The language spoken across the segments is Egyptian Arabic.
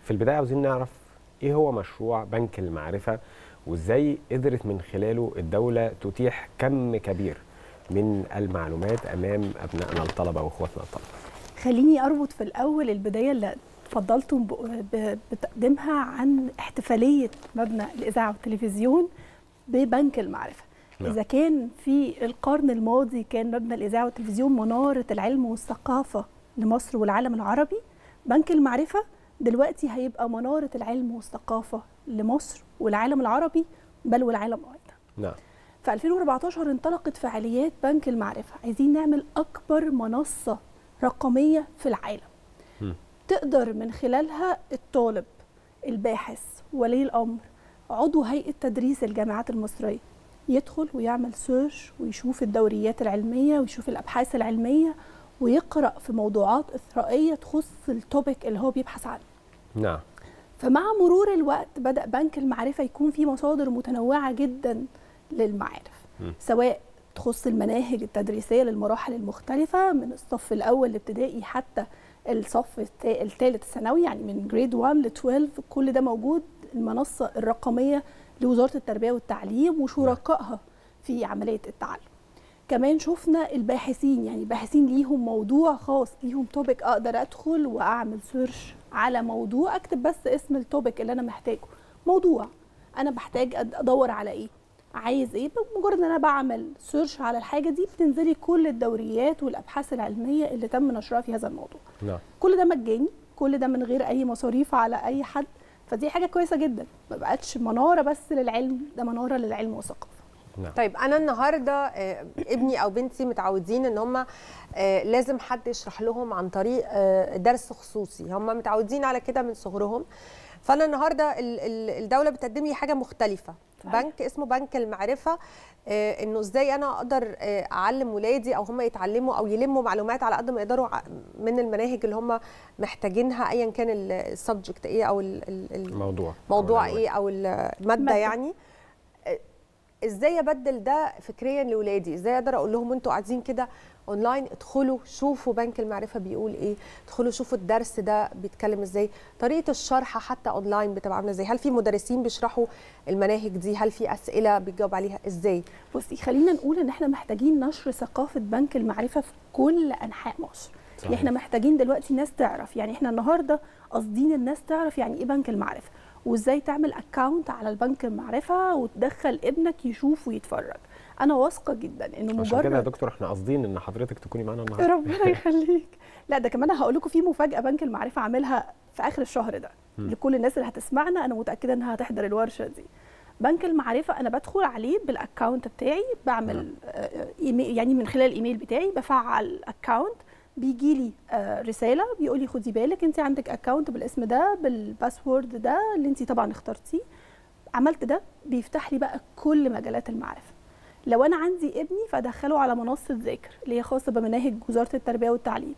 في البدايه عاوزين نعرف ايه هو مشروع بنك المعرفه وازاي قدرت من خلاله الدوله تتيح كم كبير من المعلومات امام ابنائنا الطلبه واخواتنا الطلبه خليني اربط في الاول البدايه اللي اتفضلتم ب- ب- بتقديمها عن احتفاليه مبنى الاذاعه والتلفزيون ببنك المعرفه نعم. اذا كان في القرن الماضي كان مبنى الاذاعه والتلفزيون مناره العلم والثقافه لمصر والعالم العربي بنك المعرفه دلوقتي هيبقى مناره العلم والثقافه لمصر والعالم العربي بل والعالم ايضا نعم في 2014 انطلقت فعاليات بنك المعرفة عايزين نعمل أكبر منصة رقمية في العالم مم. تقدر من خلالها الطالب الباحث ولي الأمر عضو هيئة تدريس الجامعات المصرية يدخل ويعمل سيرش ويشوف الدوريات العلمية ويشوف الأبحاث العلمية ويقرأ في موضوعات إثرائية تخص التوبيك اللي هو بيبحث عنه نعم فمع مرور الوقت بدأ بنك المعرفة يكون فيه مصادر متنوعة جدا للمعارف م. سواء تخص المناهج التدريسية للمراحل المختلفة من الصف الأول الابتدائي حتى الصف الثالث الثانوي يعني من جريد 1 ل 12 كل ده موجود المنصة الرقمية لوزارة التربية والتعليم وشركائها في عملية التعلم كمان شفنا الباحثين يعني الباحثين ليهم موضوع خاص ليهم توبيك اقدر ادخل واعمل سيرش على موضوع اكتب بس اسم التوبيك اللي انا محتاجه موضوع انا بحتاج أد- ادور على ايه عايز ايه بمجرد ان انا بعمل سيرش على الحاجه دي بتنزلي كل الدوريات والابحاث العلميه اللي تم نشرها في هذا الموضوع نعم كل ده مجاني كل ده من غير اي مصاريف على اي حد فدي حاجه كويسه جدا ما بقتش مناره بس للعلم ده مناره للعلم والثقافه نعم طيب انا النهارده آه، ابني او بنتي متعودين ان هم لازم حد يشرح لهم عن طريق آه، درس خصوصي هم متعودين على كده من صغرهم فانا النهارده ال- ال- الدوله بتقدم لي حاجه مختلفه صحيح. بنك اسمه بنك المعرفه آه، انه ازاي انا اقدر آه، اعلم ولادي او هم يتعلموا او يلموا معلومات على قد ما يقدروا ع- من المناهج اللي هم محتاجينها ايا كان السبجكت ايه او ال- ال- ال- موضوع موضوع أو ايه او الماده مادة. يعني آه، ازاي ابدل ده فكريا لاولادي ازاي اقدر اقول لهم انتوا قاعدين كده اونلاين ادخلوا شوفوا بنك المعرفه بيقول ايه ادخلوا شوفوا الدرس ده بيتكلم ازاي طريقه الشرح حتى اونلاين بتبقى عامله ازاي هل في مدرسين بيشرحوا المناهج دي هل في اسئله بيجاوب عليها ازاي بصي خلينا نقول ان احنا محتاجين نشر ثقافه بنك المعرفه في كل انحاء مصر صحيح. يعني احنا محتاجين دلوقتي ناس تعرف يعني احنا النهارده قاصدين الناس تعرف يعني ايه بنك المعرفه وازاي تعمل اكونت على البنك المعرفه وتدخل ابنك يشوف ويتفرج انا واثقه جدا انه عشان كده يا مجرد دكتور احنا قاصدين ان حضرتك تكوني معانا النهارده ربنا يخليك لا ده كمان هقول لكم في مفاجاه بنك المعرفه عاملها في اخر الشهر ده مم. لكل الناس اللي هتسمعنا انا متاكده انها هتحضر الورشه دي بنك المعرفه انا بدخل عليه بالاكونت بتاعي بعمل آه، إيميل يعني من خلال الايميل بتاعي بفعل الاكونت بيجي لي آه، رساله بيقول لي خدي بالك انت عندك اكونت بالاسم ده بالباسورد ده اللي انت طبعا اخترتيه عملت ده بيفتح لي بقى كل مجالات المعرفه لو انا عندي ابني فادخله على منصه ذاكر اللي هي خاصه بمناهج وزاره التربيه والتعليم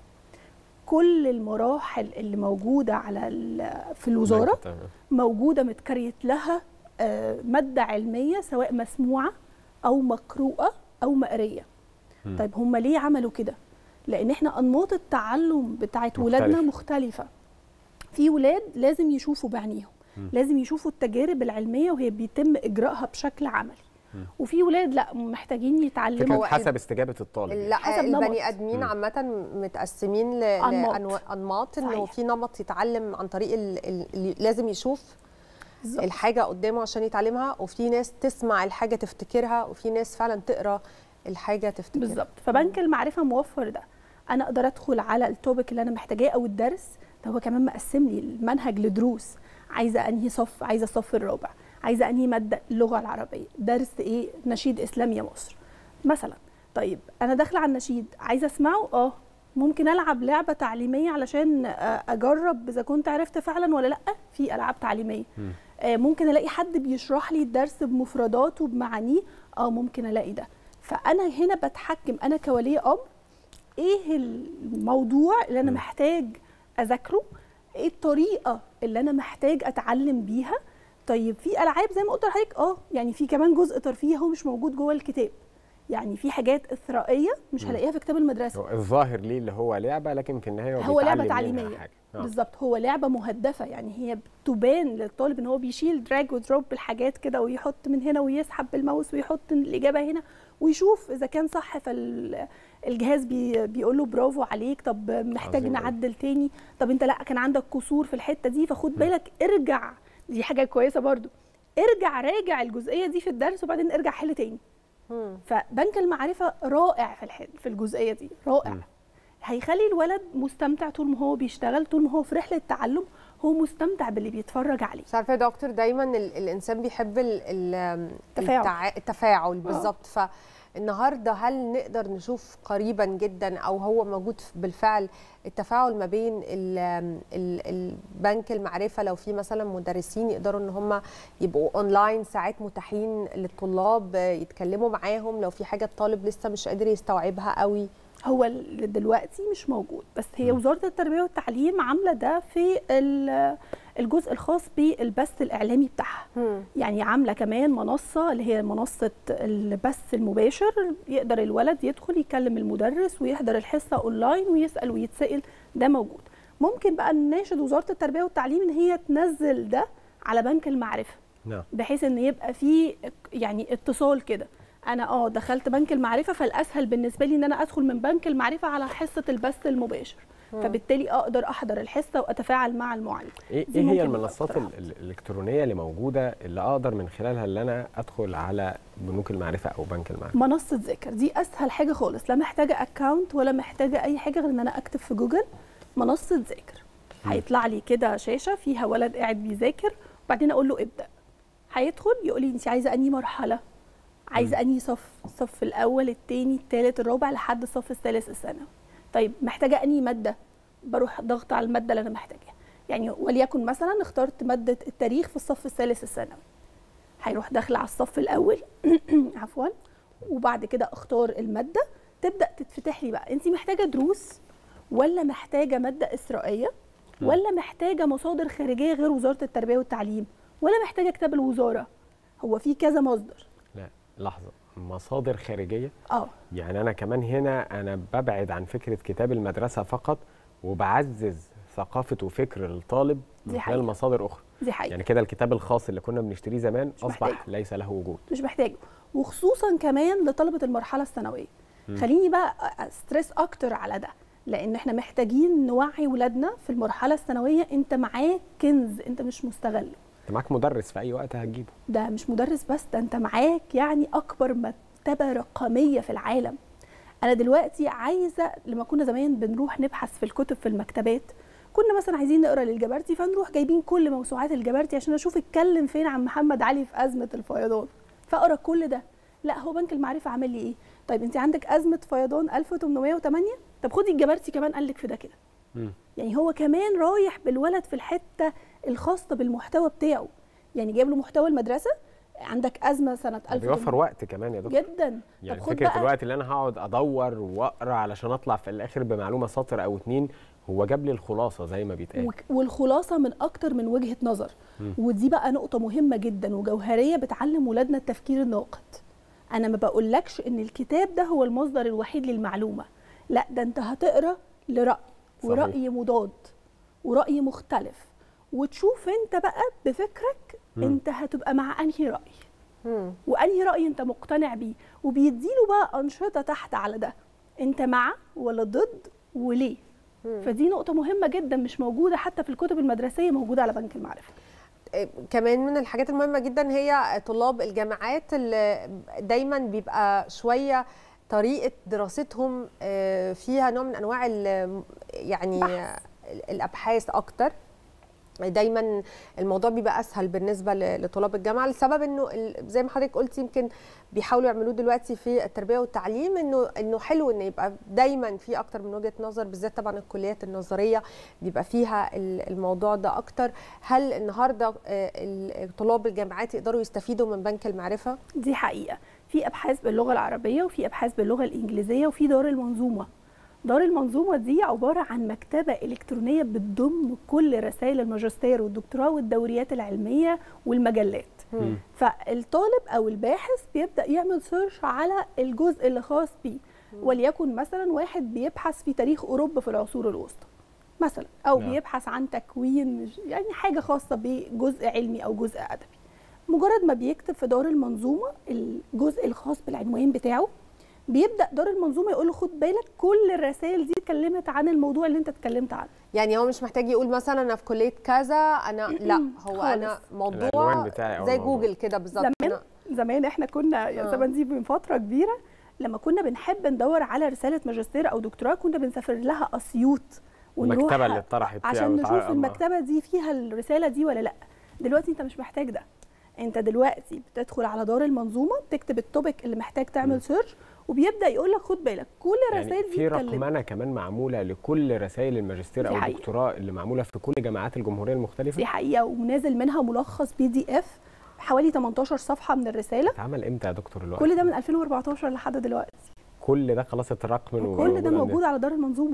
كل المراحل اللي موجوده على ال- في الوزاره تمام. موجوده متكريت لها آه، ماده علميه سواء مسموعه او مقروءه او مقريه مم. طيب هم ليه عملوا كده لان احنا انماط التعلم بتاعت ولادنا مختلفة. مختلفه في ولاد لازم يشوفوا بعينيهم مم. لازم يشوفوا التجارب العلميه وهي بيتم اجراءها بشكل عملي مم. وفي ولاد لا محتاجين يتعلموا فكره هو حسب استجابه الطالب لا حسب نمط. البني ادمين مم. عامه متقسمين ل- أنماط. لأنوا- انماط انه صحيح. في نمط يتعلم عن طريق ال- ال- اللي لازم يشوف بالظبط. الحاجه قدامه عشان يتعلمها وفي ناس تسمع الحاجه تفتكرها وفي ناس فعلا تقرا الحاجه تفتكرها بالظبط فبنك المعرفه موفر ده انا اقدر ادخل على التوبيك اللي انا محتاجاه او الدرس ده هو كمان مقسم لي المنهج لدروس عايزه انهي صف عايزه الصف الرابع عايزه انهي ماده اللغه العربيه درس ايه نشيد اسلام يا مصر مثلا طيب انا داخله على النشيد عايزه اسمعه اه ممكن العب لعبه تعليميه علشان آه، اجرب اذا كنت عرفت فعلا ولا لا في العاب تعليميه مم. آه، ممكن الاقي حد بيشرح لي الدرس بمفرداته بمعانيه اه ممكن الاقي ده فانا هنا بتحكم انا كولي امر ايه الموضوع اللي انا مم. محتاج اذاكره ايه الطريقه اللي انا محتاج اتعلم بيها طيب في العاب زي ما قلت لحضرتك اه يعني في كمان جزء ترفيهي هو مش موجود جوه الكتاب يعني في حاجات اثرائيه مش مم. هلاقيها في كتاب المدرسه هو الظاهر ليه اللي هو لعبه لكن في النهايه هو لعبة بيتعلم منها تعليمية. حاجه آه. بالظبط هو لعبه مهدفه يعني هي بتبان للطالب ان هو بيشيل دراج ودروب بالحاجات كده ويحط من هنا ويسحب بالماوس ويحط الاجابه هنا ويشوف اذا كان صح فالجهاز بي بيقول له برافو عليك طب محتاج عظيم أوي. نعدل تاني طب انت لا كان عندك قصور في الحته دي فخد بالك ارجع دي حاجه كويسه برضو ارجع راجع الجزئيه دي في الدرس وبعدين ارجع حل تاني مم. فبنك المعرفه رائع في الحل في الجزئيه دي رائع مم. هيخلي الولد مستمتع طول ما هو بيشتغل طول ما هو في رحله تعلم هو مستمتع باللي بيتفرج عليه مش عارفه يا دكتور دايما ال- الانسان بيحب ال- ال- التفاعل. التع- التفاعل بالظبط فالنهارده هل نقدر نشوف قريبا جدا او هو موجود بالفعل التفاعل ما بين ال- ال- البنك المعرفه لو في مثلا مدرسين يقدروا ان هم يبقوا اونلاين ساعات متاحين للطلاب آه، يتكلموا معاهم لو في حاجه الطالب لسه مش قادر يستوعبها قوي هو ال- دلوقتي مش موجود بس هي وزاره التربيه والتعليم عامله ده في ال- الجزء الخاص بالبث الاعلامي بتاعها يعني عامله كمان منصه اللي هي منصه البث المباشر يقدر الولد يدخل يكلم المدرس ويحضر الحصه اونلاين ويسال ويتسال ده موجود ممكن بقى نناشد وزاره التربيه والتعليم ان هي تنزل ده على بنك المعرفه نعم بحيث ان يبقى في يعني اتصال كده انا اه دخلت بنك المعرفه فالاسهل بالنسبه لي ان انا ادخل من بنك المعرفه على حصه البث المباشر فبالتالي اقدر احضر الحصه واتفاعل مع المعلم ايه دي إيه هي ممكن المنصات تبقى ال- ال- الالكترونيه اللي موجوده اللي اقدر من خلالها ان انا ادخل على بنوك المعرفه او بنك المعرفه منصه ذاكر دي اسهل حاجه خالص لا محتاجه اكونت ولا محتاجه اي حاجه غير ان انا اكتب في جوجل منصه ذاكر هيطلع لي كده شاشه فيها ولد قاعد بيذاكر وبعدين اقول له ابدا هيدخل يقول لي انت عايزه انهي مرحله عايزه انهي صف الصف الاول الثاني الثالث الرابع لحد الصف الثالث الثانوي طيب محتاجه انهي ماده بروح ضغط على الماده اللي انا محتاجاها يعني وليكن مثلا اخترت ماده التاريخ في الصف الثالث الثانوي هيروح داخل على الصف الاول عفوا وبعد كده اختار الماده تبدا تتفتح لي بقى انت محتاجه دروس ولا محتاجه ماده اسرائيه ولا محتاجه مصادر خارجيه غير وزاره التربيه والتعليم ولا محتاجه كتاب الوزاره هو في كذا مصدر لا لحظه مصادر خارجيه اه يعني انا كمان هنا انا ببعد عن فكره كتاب المدرسه فقط وبعزز ثقافه وفكر الطالب دي من حقيقة. خلال مصادر اخرى دي حقيقه يعني كده الكتاب الخاص اللي كنا بنشتريه زمان مش اصبح محتاجه. ليس له وجود مش محتاجه وخصوصا كمان لطلبه المرحله الثانويه خليني بقى ستريس اكتر على ده لان احنا محتاجين نوعي ولادنا في المرحله الثانويه انت معاك كنز انت مش مستغله انت معاك مدرس في اي وقت هتجيبه ده مش مدرس بس ده انت معاك يعني اكبر مكتبه رقميه في العالم انا دلوقتي عايزه لما كنا زمان بنروح نبحث في الكتب في المكتبات كنا مثلا عايزين نقرا للجبرتي فنروح جايبين كل موسوعات الجبرتي عشان اشوف اتكلم فين عن محمد علي في ازمه الفيضان فاقرا كل ده لا هو بنك المعرفه عامل لي ايه طيب انت عندك ازمه فيضان 1808 طب خدي الجبرتي كمان قال لك في ده كده مم. يعني هو كمان رايح بالولد في الحته الخاصه بالمحتوى بتاعه يعني جايب له محتوى المدرسه عندك ازمه سنه 1000 بيوفر وقت كمان يا دكتور جدا يعني طب خد فكره بقى الوقت اللي انا هقعد ادور واقرا علشان اطلع في الاخر بمعلومه سطر او اتنين هو جاب لي الخلاصه زي ما بيتقال وك- والخلاصه من اكتر من وجهه نظر ودي بقى نقطه مهمه جدا وجوهريه بتعلم ولادنا التفكير الناقد انا ما بقولكش ان الكتاب ده هو المصدر الوحيد للمعلومه لا ده انت هتقرا لراي صحيح. وراي مضاد وراي مختلف وتشوف انت بقى بفكرك مم. انت هتبقى مع انهي راي مم. وانهي راي انت مقتنع بيه وبيديله بقى انشطه تحت على ده انت مع ولا ضد وليه فدي نقطه مهمه جدا مش موجوده حتى في الكتب المدرسيه موجوده على بنك المعرفه إيه، كمان من الحاجات المهمه جدا هي طلاب الجامعات اللي دايما بيبقى شويه طريقه دراستهم آه، فيها نوع من انواع ال- يعني بحث. الابحاث اكتر دايما الموضوع بيبقى اسهل بالنسبه ل- لطلاب الجامعه لسبب انه ال- زي ما حضرتك قلت يمكن بيحاولوا يعملوه دلوقتي في التربيه والتعليم انه انه حلو ان يبقى دايما في اكتر من وجهه نظر بالذات طبعا الكليات النظريه بيبقى فيها ال- الموضوع ده اكتر هل النهارده آه، ال- طلاب الجامعات يقدروا يستفيدوا من بنك المعرفه دي حقيقه في ابحاث باللغه العربيه وفي ابحاث باللغه الانجليزيه وفي دار المنظومه دار المنظومه دي عباره عن مكتبه الكترونيه بتضم كل رسائل الماجستير والدكتوراه والدوريات العلميه والمجلات مم. فالطالب او الباحث بيبدا يعمل سيرش على الجزء اللي خاص بيه وليكن مثلا واحد بيبحث في تاريخ اوروبا في العصور الوسطى مثلا او نعم. بيبحث عن تكوين مش- يعني حاجه خاصه بجزء علمي او جزء ادبي مجرد ما بيكتب في دار المنظومه الجزء الخاص بالعنوان بتاعه بيبدا دار المنظومه يقول له خد بالك كل الرسائل دي اتكلمت عن الموضوع اللي انت اتكلمت عنه يعني هو مش محتاج يقول مثلا انا في كليه كذا انا لا هو انا خالص. موضوع العنوان بتاعي أو زي الموضوع. جوجل كده بالظبط زمان أنا- زمان احنا كنا يا آه. زمان دي من فتره كبيره لما كنا بنحب ندور على رساله ماجستير او دكتوراه كنا بنسافر لها اسيوط المكتبه اللي اتطرحت فيها عشان وتع- نشوف أما- المكتبه دي فيها الرساله دي ولا لا دلوقتي انت مش محتاج ده انت دلوقتي بتدخل على دار المنظومه بتكتب التوبيك اللي محتاج مم. تعمل سيرش وبيبدا يقول لك خد بالك كل الرسائل يعني دي في اتكلمت. رقمنه كمان معموله لكل رسائل الماجستير دي او حقيقة. الدكتوراه اللي معموله في كل جامعات الجمهوريه المختلفه دي حقيقه ونازل منها ملخص بي دي اف حوالي 18 صفحه من الرساله اتعمل امتى يا دكتور الوقت كل ده من 2014 لحد دلوقتي كل ده خلاص اترقم كل ده وموجود عندنا. موجود على دار المنظومه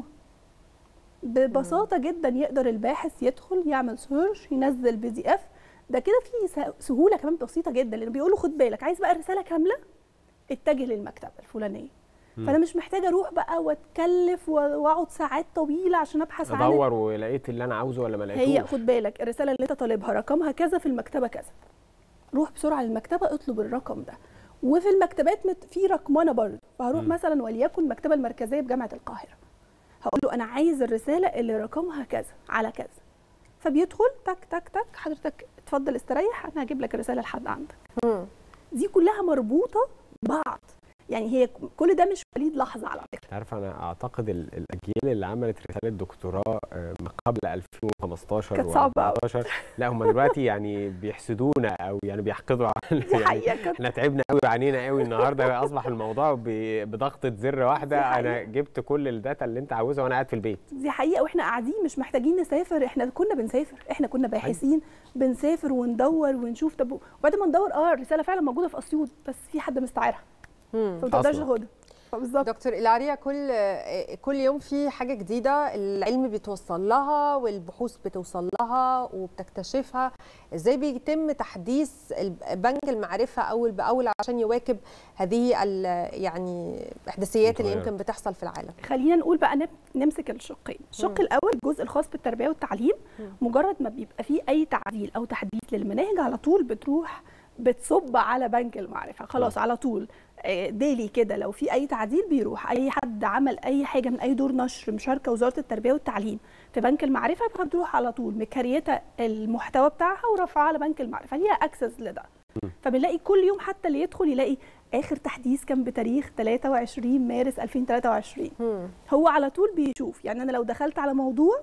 ببساطه جدا يقدر الباحث يدخل يعمل سيرش ينزل بي دي اف ده كده في س- سهوله كمان بسيطه جدا لانه بيقول له خد بالك عايز بقى الرساله كامله اتجه للمكتبه الفلانيه مم. فانا مش محتاجه اروح بقى واتكلف و- واقعد ساعات طويله عشان ابحث عن ادور ولقيت اللي انا عاوزه ولا ما لقيتوش هي خد بالك الرساله اللي انت طالبها رقمها كذا في المكتبه كذا روح بسرعه للمكتبه اطلب الرقم ده وفي المكتبات مت في رقمنه برضه فهروح مم. مثلا وليكن المكتبه المركزيه بجامعه القاهره هقول له انا عايز الرساله اللي رقمها كذا على كذا فبيدخل تك تك تك حضرتك اتفضل استريح انا هجيب لك الرساله لحد عندك مم. دي كلها مربوطه ببعض يعني هي كل ده مش وليد لحظه على فكره انت عارف انا اعتقد ال- الاجيال اللي عملت رساله دكتوراه آه، ما قبل 2015 كانت صعبة أوي. و14 لا هم دلوقتي يعني بيحسدونا او يعني بيحقدوا على دي حقيقه كانت احنا تعبنا قوي وعانينا قوي النهارده اصبح الموضوع ب- بضغطه زر واحده دي حقيقة. انا جبت كل الداتا اللي انت عاوزها وانا قاعد في البيت دي حقيقه واحنا قاعدين مش محتاجين نسافر احنا كنا بنسافر احنا كنا باحثين بنسافر وندور ونشوف طب وبعد ما ندور اه الرساله فعلا موجوده في اسيوط بس في حد مستعيرها مم. فما تقدرش أصلاً. تاخدها فبالظبط دكتور إلاريا كل كل يوم في حاجة جديدة العلم بيتوصل لها والبحوث بتوصل لها وبتكتشفها ازاي بيتم تحديث الب- بنك المعرفة أول بأول عشان يواكب هذه ال- يعني الإحداثيات اللي متغيرات. يمكن بتحصل في العالم خلينا نقول بقى نم- نمسك الشقين الشق مم. الاول الجزء الخاص بالتربيه والتعليم مم. مجرد ما بيبقى فيه اي تعديل او تحديث للمناهج على طول بتروح بتصب على بنك المعرفه خلاص على طول آه، ديلي كده لو في اي تعديل بيروح اي حد عمل اي حاجه من اي دور نشر مشاركه وزاره التربيه والتعليم في بنك المعرفه بتروح على طول مكريته المحتوى بتاعها ورفعها على بنك المعرفه ليها اكسس لده فبنلاقي كل يوم حتى اللي يدخل يلاقي اخر تحديث كان بتاريخ 23 مارس 2023 مم. هو على طول بيشوف يعني انا لو دخلت على موضوع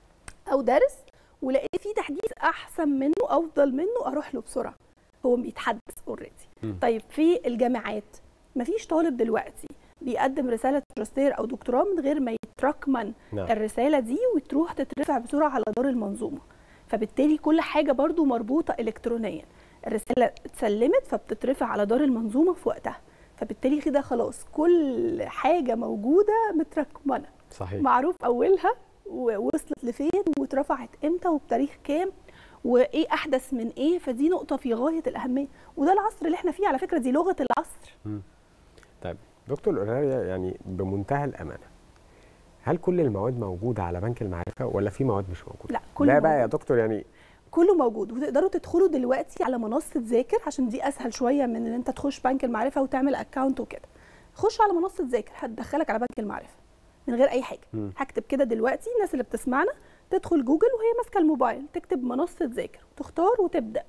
او درس ولقيت فيه تحديث احسن منه افضل منه اروح له بسرعه هو بيتحدث اوريدي مم. طيب في الجامعات مفيش طالب دلوقتي بيقدم رساله ماجستير او دكتوراه من غير ما يترقمن نعم الرساله دي وتروح تترفع بسرعه على دار المنظومه فبالتالي كل حاجه برضو مربوطه الكترونيا الرساله اتسلمت فبتترفع على دار المنظومه في وقتها فبالتالي كده خلاص كل حاجه موجوده مترقمنه صحيح معروف اولها ووصلت لفين واترفعت امتى وبتاريخ كام وايه احدث من ايه فدي نقطه في غايه الاهميه وده العصر اللي احنا فيه على فكره دي لغه العصر طيب دكتور اوراريا يعني بمنتهى الامانه هل كل المواد موجوده على بنك المعرفه ولا في مواد مش موجوده؟ لا كله لا بقى يا موجود. دكتور يعني كله موجود وتقدروا تدخلوا دلوقتي على منصه ذاكر عشان دي اسهل شويه من ان انت تخش بنك المعرفه وتعمل اكونت وكده خش على منصه ذاكر هتدخلك على بنك المعرفه من غير اي حاجه مم. هكتب كده دلوقتي الناس اللي بتسمعنا تدخل جوجل وهي ماسكه الموبايل تكتب منصه ذاكر وتختار وتبدا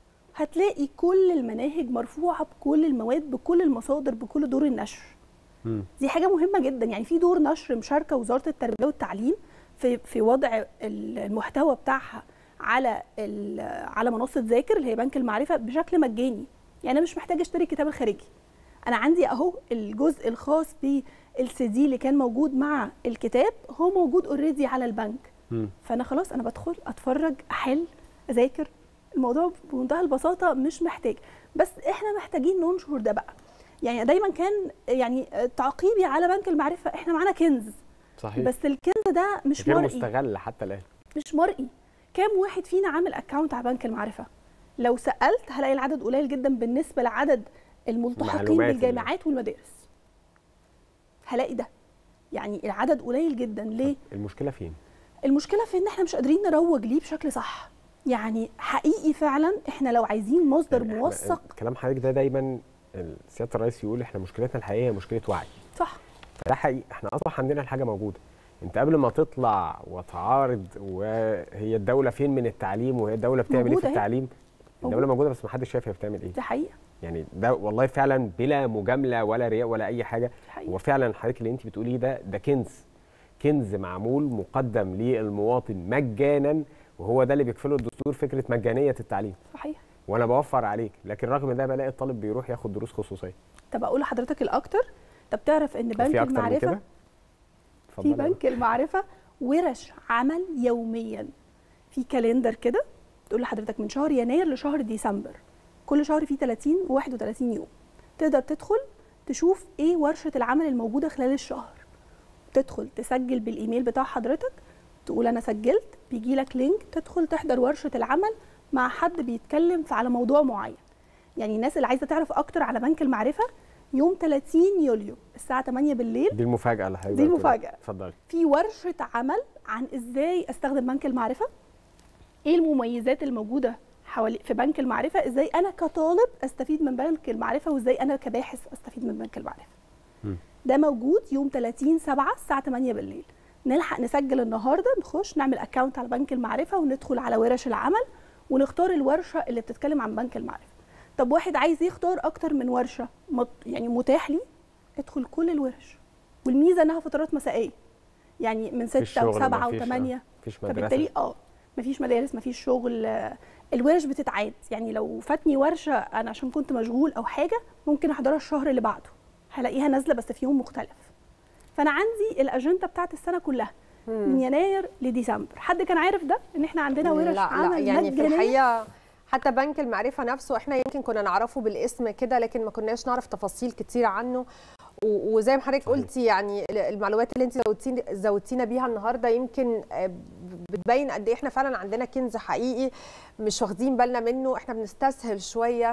هتلاقي كل المناهج مرفوعه بكل المواد بكل المصادر بكل دور النشر مم. دي حاجه مهمه جدا يعني في دور نشر مشاركه وزاره التربيه والتعليم في في وضع المحتوى بتاعها على ال- على منصه ذاكر اللي هي بنك المعرفه بشكل مجاني يعني انا مش محتاجه اشتري الكتاب الخارجي انا عندي اهو الجزء الخاص بالسي دي اللي كان موجود مع الكتاب هو موجود اوريدي على البنك مم. فانا خلاص انا بدخل اتفرج احل اذاكر الموضوع بمنتهى البساطه مش محتاج بس احنا محتاجين ننشر ده بقى يعني دايما كان يعني تعقيبي على بنك المعرفه احنا معانا كنز صحيح بس الكنز ده مش غير مرئي مستغل حتى الان مش مرئي كام واحد فينا عامل اكونت على بنك المعرفه لو سالت هلاقي العدد قليل جدا بالنسبه لعدد الملتحقين المعلومات اللي- بالجامعات والمدارس هلاقي ده يعني العدد قليل جدا ليه المشكله فين؟ المشكله في ان احنا مش قادرين نروج ليه بشكل صح يعني حقيقي فعلا احنا لو عايزين مصدر يعني إحنا- موثق كلام حضرتك ده دايما سياده الرئيس يقول احنا مشكلتنا الحقيقيه هي مشكله وعي صح فده حقيقي احنا اصبح عندنا الحاجه موجوده انت قبل ما تطلع وتعارض وهي الدوله فين من التعليم وهي الدوله بتعمل ايه موجودة في أهي. التعليم الدوله موجودة. موجوده بس ما حدش شايف هي بتعمل ايه دي حقيقه يعني ده والله فعلا بلا مجامله ولا رياء ولا اي حاجه دي حقيقه هو فعلا حضرتك اللي انت بتقوليه ده ده كنز كنز معمول مقدم للمواطن مجانا وهو ده اللي بيكفله الدستور فكره مجانيه التعليم صحيح وانا بوفر عليك لكن رغم ده بلاقي الطالب بيروح ياخد دروس خصوصيه طب اقول لحضرتك الاكتر طب تعرف ان بنك في اكتر من المعرفه كده في اتفضلي. بنك المعرفه ورش عمل يوميا في كالندر كده تقول لحضرتك من شهر يناير لشهر ديسمبر كل شهر فيه 30 و31 يوم تقدر تدخل تشوف ايه ورشه العمل الموجوده خلال الشهر تدخل تسجل بالايميل بتاع حضرتك تقول انا سجلت بيجي لك لينك تدخل تحضر ورشه العمل مع حد بيتكلم في على موضوع معين يعني الناس اللي عايزه تعرف اكتر على بنك المعرفه يوم 30 يوليو الساعه 8 بالليل دي المفاجاه اللي حضرتك دي قلتيها. المفاجأة. اتفضلي في ورشه عمل عن ازاي استخدم بنك المعرفه ايه المميزات الموجوده حوالي في بنك المعرفه ازاي انا كطالب استفيد من بنك المعرفه وازاي انا كباحث استفيد من بنك المعرفه مم. ده موجود يوم 30 7 الساعه 8 بالليل نلحق نسجل النهارده نخش نعمل اكونت على بنك المعرفه وندخل على ورش العمل ونختار الورشه اللي بتتكلم عن بنك المعرفه طب واحد عايز يختار اكتر من ورشه مط- يعني متاح لي ادخل كل الورش والميزه انها فترات مسائيه يعني من مفيش 6 شغل، و7 مفيش- و8 مفيش فبالتالي مدرسه اه مفيش مدارس مفيش شغل آه، الورش بتتعاد يعني لو فاتني ورشه انا عشان كنت مشغول او حاجه ممكن احضرها الشهر اللي بعده هلاقيها نازله بس في يوم مختلف فانا عندي الاجنده بتاعت السنه كلها من يناير لديسمبر حد كان عارف ده ان احنا عندنا ورش لا لا عمل يعني في مجانية؟ الحقيقه حتى بنك المعرفه نفسه احنا يمكن كنا نعرفه بالاسم كده لكن ما كناش نعرف تفاصيل كتيره عنه و- وزي ما حضرتك صحيح. قلتي يعني ال- المعلومات اللي انت زودتين زودتينا بيها النهارده يمكن آه، بتبين قد ايه احنا فعلا عندنا كنز حقيقي مش واخدين بالنا منه احنا بنستسهل شويه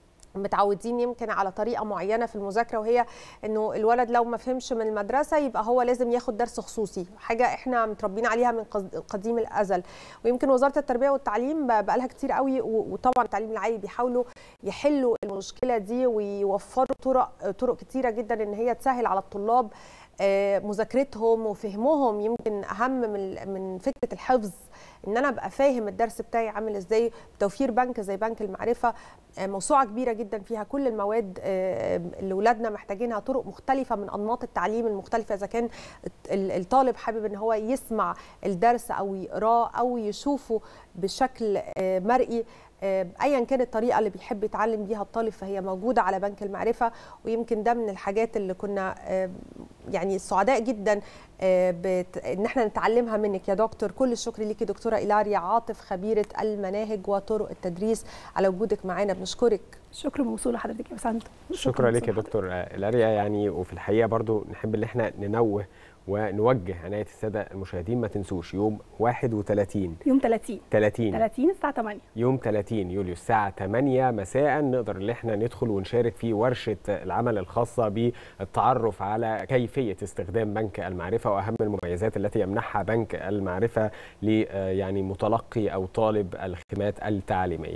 متعودين يمكن على طريقه معينه في المذاكره وهي انه الولد لو ما فهمش من المدرسه يبقى هو لازم ياخد درس خصوصي حاجه احنا متربيين عليها من قز- قديم الازل ويمكن وزاره التربيه والتعليم ب- بقالها كتير قوي و- وطبعا التعليم العالي بيحاولوا يحلوا المشكله دي ويوفروا طرق طرق كتيره جدا ان هي تسهل على الطلاب آه، مذاكرتهم وفهمهم يمكن اهم من من فكره الحفظ ان انا ابقى فاهم الدرس بتاعي عامل ازاي بتوفير بنك زي بنك المعرفه آه، موسوعه كبيره جدا فيها كل المواد آه، اللي ولادنا محتاجينها طرق مختلفه من انماط التعليم المختلفه اذا كان ال- الطالب حابب ان هو يسمع الدرس او يقراه او يشوفه بشكل آه، مرئي آه، ايا كانت الطريقه اللي بيحب يتعلم بيها الطالب فهي موجوده على بنك المعرفه ويمكن ده من الحاجات اللي كنا آه، يعني سعداء جدا آه، بت... ان احنا نتعلمها منك يا دكتور كل الشكر ليكي دكتوره إيلاريا عاطف خبيره المناهج وطرق التدريس على وجودك معانا بنشكرك شكر موصول لحضرتك يا بسنت شكرا لك يا دكتور آه، لاريا يعني وفي الحقيقه برضو نحب ان احنا ننوه ونوجه عنايه الساده المشاهدين ما تنسوش يوم 31 يوم 30 30 30 الساعه 8 يوم 30 يوليو الساعة 8 مساء نقدر ان احنا ندخل ونشارك في ورشة العمل الخاصة بالتعرف على كيفية استخدام بنك المعرفة واهم المميزات التي يمنحها بنك المعرفة ل يعني متلقي او طالب الخدمات التعليمية